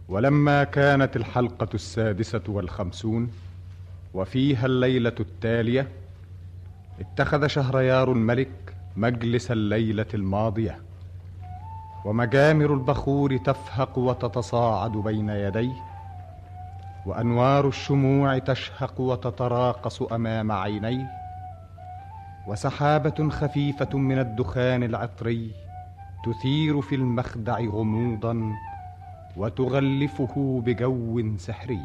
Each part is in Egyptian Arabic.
ولما كانت الحلقة السادسة والخمسون وفيها الليلة التالية اتخذ شهريار الملك مجلس الليلة الماضية ومجامر البخور تفهق وتتصاعد بين يديه وانوار الشموع تشهق وتتراقص امام عينيه وسحابه خفيفه من الدخان العطري تثير في المخدع غموضا وتغلفه بجو سحري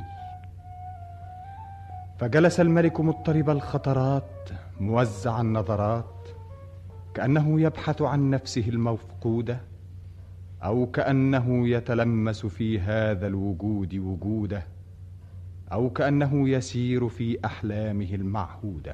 فجلس الملك مضطرب الخطرات موزع النظرات كانه يبحث عن نفسه المفقوده او كانه يتلمس في هذا الوجود وجوده او كانه يسير في احلامه المعهوده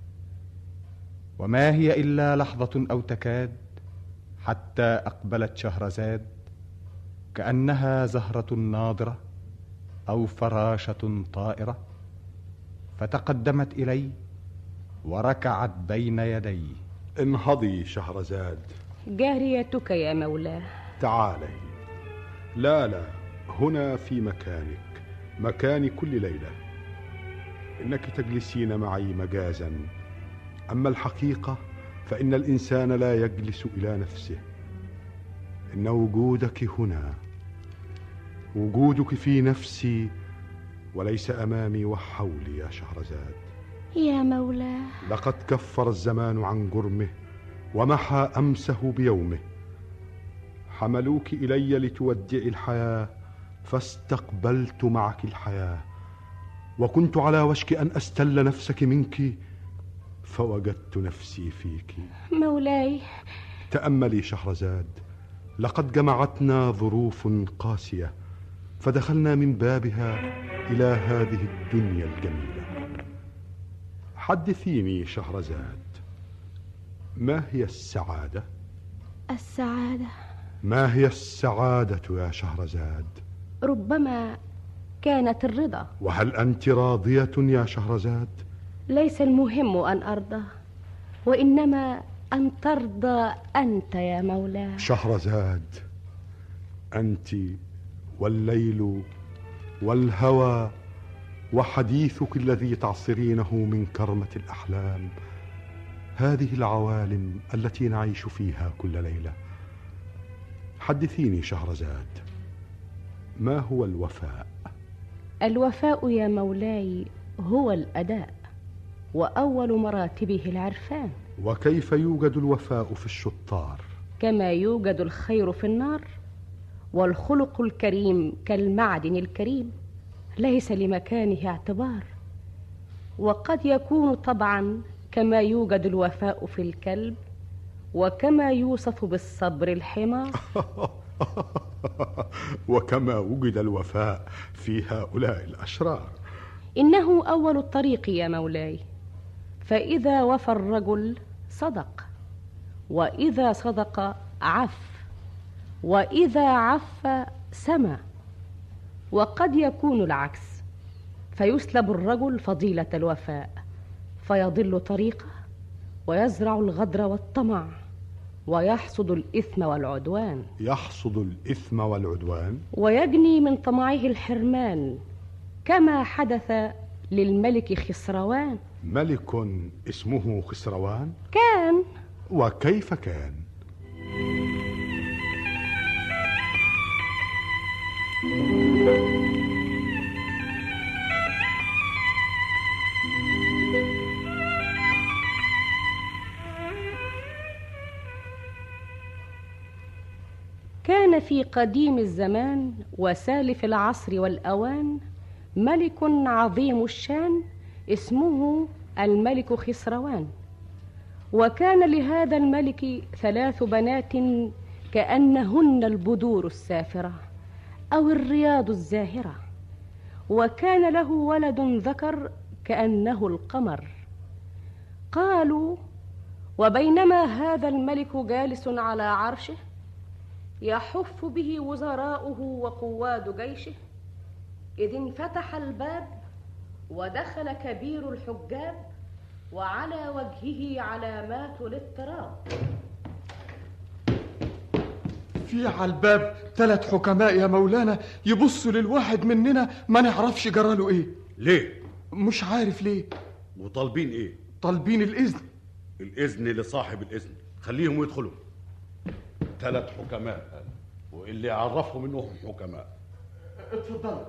وما هي الا لحظه او تكاد حتى اقبلت شهرزاد كانها زهره ناضره او فراشه طائره فتقدمت اليه وركعت بين يديه انهضي شهرزاد جاريتك يا مولاه تعالي لا لا هنا في مكانك مكان كل ليله انك تجلسين معي مجازا اما الحقيقه فان الانسان لا يجلس الى نفسه ان وجودك هنا وجودك في نفسي وليس امامي وحولي يا شهرزاد يا مولاه لقد كفر الزمان عن جرمه ومحى امسه بيومه حملوك الي لتودعي الحياه فاستقبلت معك الحياه وكنت على وشك ان استل نفسك منك فوجدت نفسي فيك مولاي تاملي شهرزاد لقد جمعتنا ظروف قاسيه فدخلنا من بابها الى هذه الدنيا الجميله حدثيني شهرزاد ما هي السعاده السعاده ما هي السعاده يا شهرزاد ربما كانت الرضا وهل انت راضيه يا شهرزاد ليس المهم ان ارضى وانما ان ترضى انت يا مولاه شهرزاد انت والليل والهوى وحديثك الذي تعصرينه من كرمه الاحلام هذه العوالم التي نعيش فيها كل ليله حدثيني شهرزاد ما هو الوفاء الوفاء يا مولاي هو الاداء واول مراتبه العرفان وكيف يوجد الوفاء في الشطار كما يوجد الخير في النار والخلق الكريم كالمعدن الكريم ليس لمكانه اعتبار وقد يكون طبعا كما يوجد الوفاء في الكلب وكما يوصف بالصبر الحمار وكما وجد الوفاء في هؤلاء الاشرار انه اول الطريق يا مولاي فاذا وفى الرجل صدق واذا صدق عف واذا عف سمى وقد يكون العكس فيسلب الرجل فضيله الوفاء فيضل طريقه ويزرع الغدر والطمع ويحصد الاثم والعدوان يحصد الاثم والعدوان ويجني من طمعه الحرمان كما حدث للملك خسروان ملك اسمه خسروان كان وكيف كان كان في قديم الزمان وسالف العصر والاوان ملك عظيم الشان اسمه الملك خسروان وكان لهذا الملك ثلاث بنات كانهن البدور السافره او الرياض الزاهره وكان له ولد ذكر كانه القمر قالوا وبينما هذا الملك جالس على عرشه يحف به وزراؤه وقواد جيشه اذ انفتح الباب ودخل كبير الحجاب وعلى وجهه علامات الاضطراب في على الباب ثلاث حكماء يا مولانا يبصوا للواحد مننا ما نعرفش جراله ايه ليه مش عارف ليه وطالبين ايه طالبين الاذن الاذن لصاحب الاذن خليهم يدخلوا ثلاث حكماء واللي يعرفهم انهم حكماء اتفضل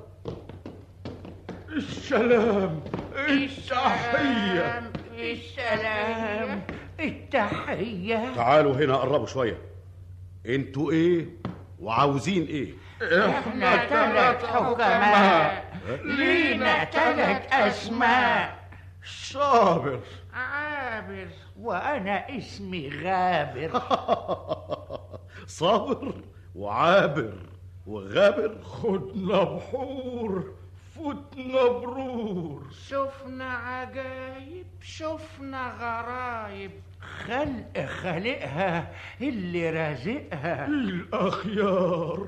السلام التحية السلام التحية تعالوا هنا قربوا شويه انتوا ايه وعاوزين ايه احنا ثلاث حكماء لينا ثلاث اسماء صابر عابر وانا اسمي غابر صابر وعابر وغابر خدنا بحور فتنا برور شفنا عجايب شفنا غرايب خلق خالقها اللي رازقها الأخيار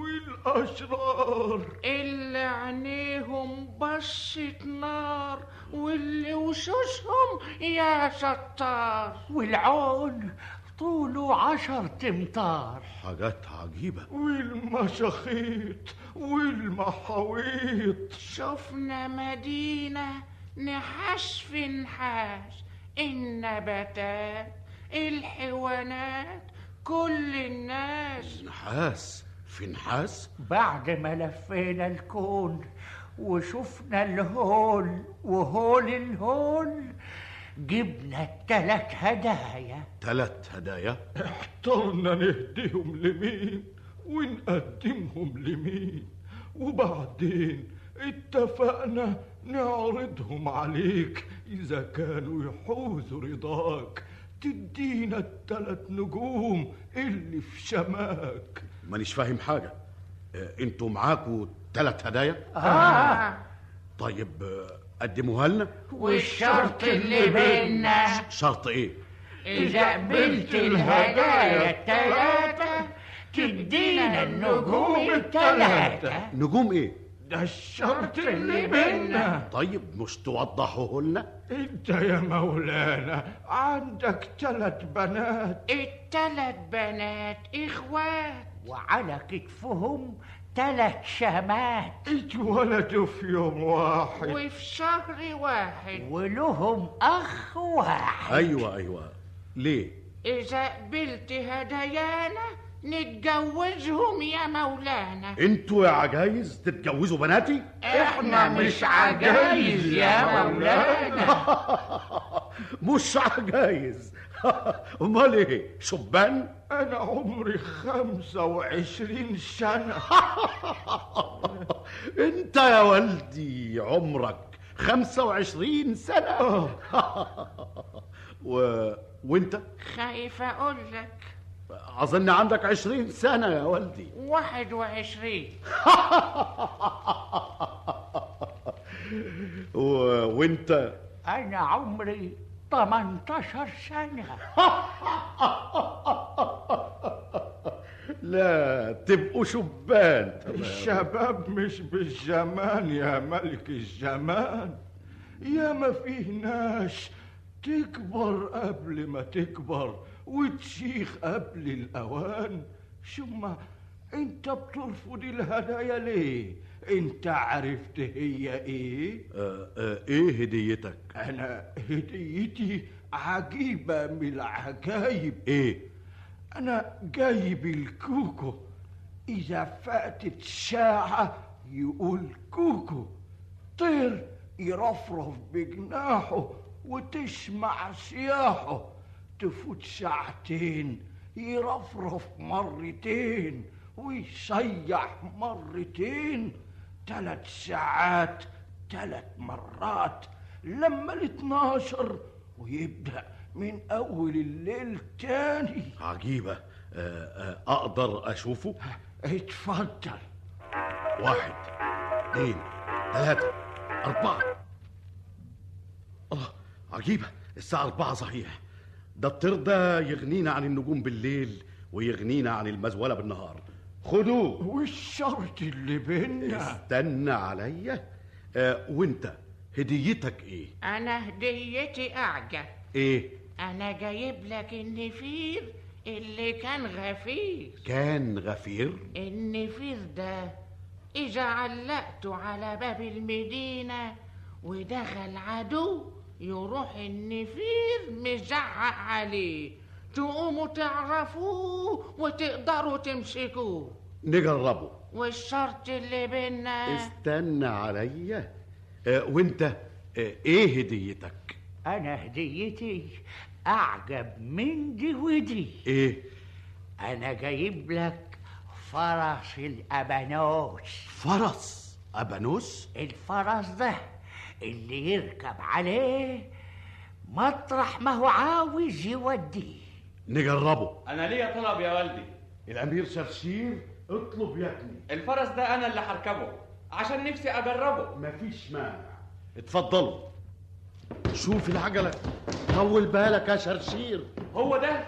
والأشرار اللي عينيهم بصت نار واللي وشوشهم يا ستار والعون طوله عشر تمتار حاجات عجيبه والمشاخيط والمحاويط شفنا مدينة نحاس في نحاس النباتات الحيوانات كل الناس نحاس في نحاس بعد ما لفينا الكون وشفنا الهول وهول الهول جبنا التلات هدايا ثلاث هدايا احترنا نهديهم لمين ونقدمهم لمين وبعدين اتفقنا نعرضهم عليك إذا كانوا يحوزوا رضاك تدينا التلات نجوم اللي في شماك مانيش فاهم حاجه اه، انتوا معاكوا ثلاث هدايا آه طيب اه، قدموها لنا والشرط اللي بينا شرط ايه إذا قبلت الهدايا التلاتة تدينا النجوم التلاتة نجوم ايه ده الشرط اللي بينا طيب مش توضحوه لنا انت يا مولانا عندك تلات بنات التلات بنات إخوات وعلى كتفهم تلات شمات اتولدوا في يوم واحد وفي شهر واحد ولهم أخ واحد ايوه ايوه ليه إذا قبلت هدايانا نتجوزهم يا مولانا انتوا يا عجايز تتجوزوا بناتي احنا مش عجايز يا مولانا مش عجايز امال ايه شبان انا عمري خمسة وعشرين سنة انت يا ولدي عمرك خمسة وعشرين سنة و... وانت خايف أقول لك اظن عندك عشرين سنة يا ولدي واحد وعشرين و... وانت أنا عمري 18 سنة لا تبقوا شبان تمام. الشباب مش بالزمان يا ملك الزمان يا ما فيه ناس تكبر قبل ما تكبر وتشيخ قبل الأوان ثم انت بترفض الهدايا ليه انت عرفت هي ايه آه آه ايه هديتك انا هديتي عجيبة من العجايب ايه أنا جايب الكوكو إذا فاتت ساعة يقول كوكو طير يرفرف بجناحه وتسمع صياحه تفوت ساعتين يرفرف مرتين ويصيح مرتين ثلاث ساعات ثلاث مرات لما الاتناشر ويبدأ من أول الليل تاني عجيبة آه آه اقدر اشوفه اتفضل واحد اثنين ثلاثة أربعة الله عجيبة الساعة أربعة صحيح ده الطير ده يغنينا عن النجوم بالليل ويغنينا عن المزولة بالنهار خدوه والشرط اللي بينا استنى عليا آه وانت هديتك ايه أنا هديتي أعجب ايه أنا جايب لك النفير اللي كان غفير كان غفير النفير ده إذا علقته على باب المدينة ودخل عدو يروح النفير مزعق عليه تقوموا تعرفوه وتقدروا تمسكوه نجربه والشرط اللي بينا استنى عليا آه وانت آه ايه هديتك أنا هديتي أعجب من دي ودي ايه أنا جايب لك فرس الأبانوس فرس ابانوس الفرس ده اللي يركب عليه مطرح ما هو عاوز يوديه نجربه انا ليا طلب يا والدي الامير شرشير اطلب يا ابني الفرس ده انا اللي هركبه عشان نفسي اجربه مفيش مانع اتفضلوا شوف العجلة طول بالك يا شرشير هو ده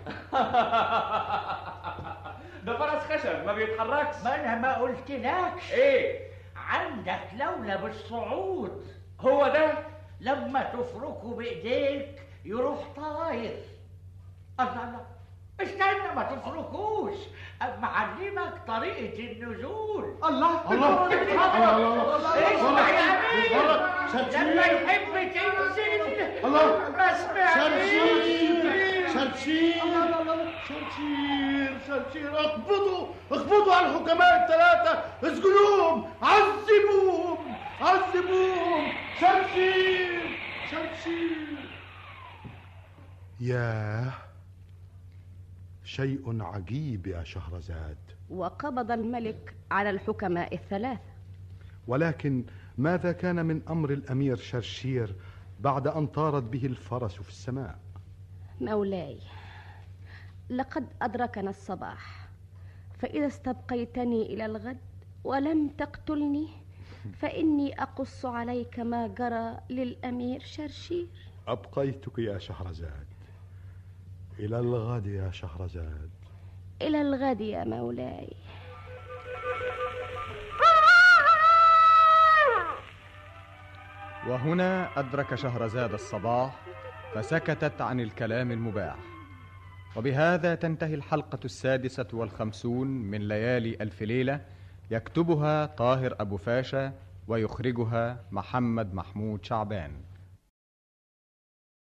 ده فرس خشب ما بيتحركش ما أنا ما قلتلكش ايه عندك لولا بالصعود هو ده لما تفركه بإيديك يروح طاير الله الله استنى ما تفركوش أما أعلمك طريقة النزول الله الله الله الله اسمع يا أمير الله شرشير لما يحب تنزل الله بسمع شرشير شرشير شرشير شرشير اقبضوا اقبضوا على الحكماء الثلاثة اسجنوهم عذبوهم عذبوهم شرشير شرشير ياه شيء عجيب يا شهرزاد وقبض الملك على الحكماء الثلاثة ولكن ماذا كان من امر الامير شرشير بعد ان طارت به الفرس في السماء مولاي لقد أدركنا الصباح فإذا استبقيتني إلى الغد ولم تقتلني فإني أقص عليك ما جرى للأمير شرشير ابقيتك يا شهرزاد الى الغد يا شهرزاد إلى الغد يا مولاي وهنا أدرك شهرزاد الصباح فسكتت عن الكلام المباح وبهذا تنتهي الحلقة السادسة والخمسون من ليالي ألف ليلة يكتبها طاهر أبو فاشا ويخرجها محمد محمود شعبان